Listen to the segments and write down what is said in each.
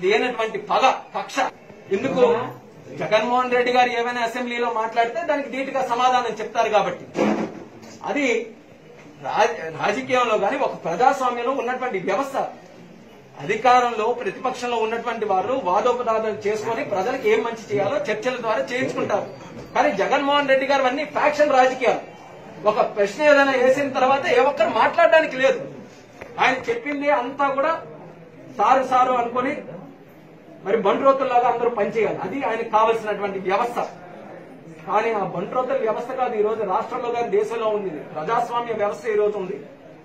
లేనటువంటి పగ కక్ష ఎందుకు జగన్మోహన్ రెడ్డి గారు ఏమైనా అసెంబ్లీలో మాట్లాడితే దానికి ధీటుగా సమాధానం చెప్తారు కాబట్టి అది రాజ- రాజకీయంలో గాని ఒక ప్రజాస్వామ్యంలో ఉన్నటువంటి వ్యవస్థ అధికారంలో ప్రతిపక్షంలో ఉన్నటువంటి వారు వాదోపవాదాలు చేసుకొని ప్రజలకు ఏం మంచి చేయాలో చర్చల ద్వారా చేయించుకుంటారు కానీ జగన్మోహన్ రెడ్డి గారు అన్ని ఫ్యాక్షన్ రాజకీయాలు ఒక ప్రశ్న ఏదైనా వేసిన తర్వాత ఏ ఒక్కరు మాట్లాడడానికి లేదు ఆయన చెప్పింది అంతా కూడా సారు సారు అనుకొని మరి బండ్రోతుల్లాగా అందరూ పనిచేయాలి అది ఆయనకు కావలసినటువంటి వ్యవస్థ కానీ ఆ బంట్రోతుల వ్యవస్థ కాదు ఈ రోజు రాష్ట్రంలో కానీ దేశంలో ఉంది ప్రజాస్వామ్య వ్యవస్థ ఈ రోజు ఉంది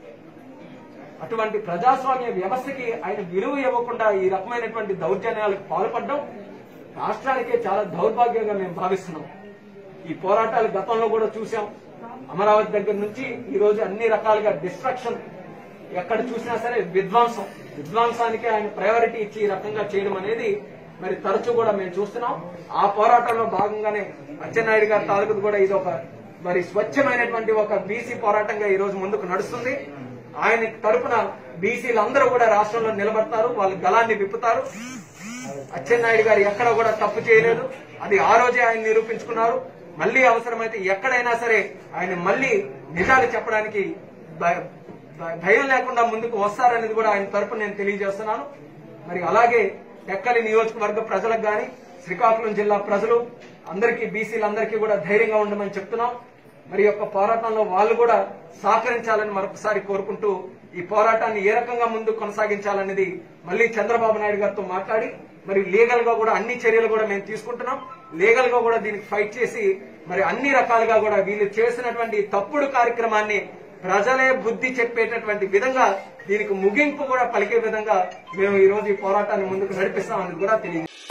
అటువంటి ప్రజాస్వామ్య వ్యవస్థకి ఆయన విలువ ఇవ్వకుండా ఈ రకమైనటువంటి దౌర్జన్యాలకు పాల్పడడం రాష్ట్రానికే చాలా దౌర్భాగ్యంగా మేము భావిస్తున్నాం ఈ పోరాటాలు గతంలో కూడా చూసాం అమరావతి దగ్గర నుంచి ఈ రోజు అన్ని రకాలుగా డిస్ట్రక్షన్ ఎక్కడ చూసినా సరే విధ్వంసం విధ్వంసానికి ఆయన ప్రయారిటీ ఇచ్చి ఈ రకంగా చేయడం అనేది మరి తరచూ కూడా మేము చూస్తున్నాం ఆ పోరాటంలో భాగంగానే అచ్చెన్నాయుడు గారి తాలూకు కూడా ఇది ఒక మరి స్వచ్ఛమైనటువంటి ఒక బీసీ పోరాటంగా ఈ రోజు ముందుకు నడుస్తుంది ఆయన తరపున బీసీలు అందరూ కూడా రాష్ట్రంలో నిలబడతారు వాళ్ళ గలాన్ని విప్పుతారు అచ్చెన్నాయుడు గారు ఎక్కడ కూడా తప్పు చేయలేదు అది ఆ రోజే ఆయన నిరూపించుకున్నారు మళ్ళీ అవసరమైతే ఎక్కడైనా సరే ఆయన మళ్ళీ నిజాలు చెప్పడానికి భ- భ- భయం లేకుండా ముందుకు వస్తారనేది కూడా ఆయన తరపున నేను తెలియజేస్తున్నాను మరి అలాగే ఎక్కడి నియోజకవర్గ ప్రజలకు గాని శ్రీకాకుళం జిల్లా ప్రజలు అందరికీ బీసీలందరికీ కూడా ధైర్యంగా ఉండమని చెప్తున్నాం మరి ఈ యొక్క పోరాటంలో వాళ్ళు కూడా సహకరించాలని మరొకసారి కోరుకుంటూ ఈ పోరాటాన్ని ఏ రకంగా ముందు కొనసాగించాలనేది మళ్ళీ చంద్రబాబు నాయుడు గారితో మాట్లాడి మరి లీగల్ గా కూడా అన్ని చర్యలు కూడా మేము తీసుకుంటున్నాం లీగల్ గా కూడా దీనికి ఫైట్ చేసి మరి అన్ని రకాలుగా కూడా వీళ్ళు చేసినటువంటి తప్పుడు కార్యక్రమాన్ని ప్రజలే బుద్ధి చెప్పేటటువంటి విధంగా దీనికి ముగింపు కూడా పలికే విధంగా మేము ఈ రోజు ఈ పోరాటాన్ని ముందుకు నడిపిస్తామని కూడా తెలియజేస్తాం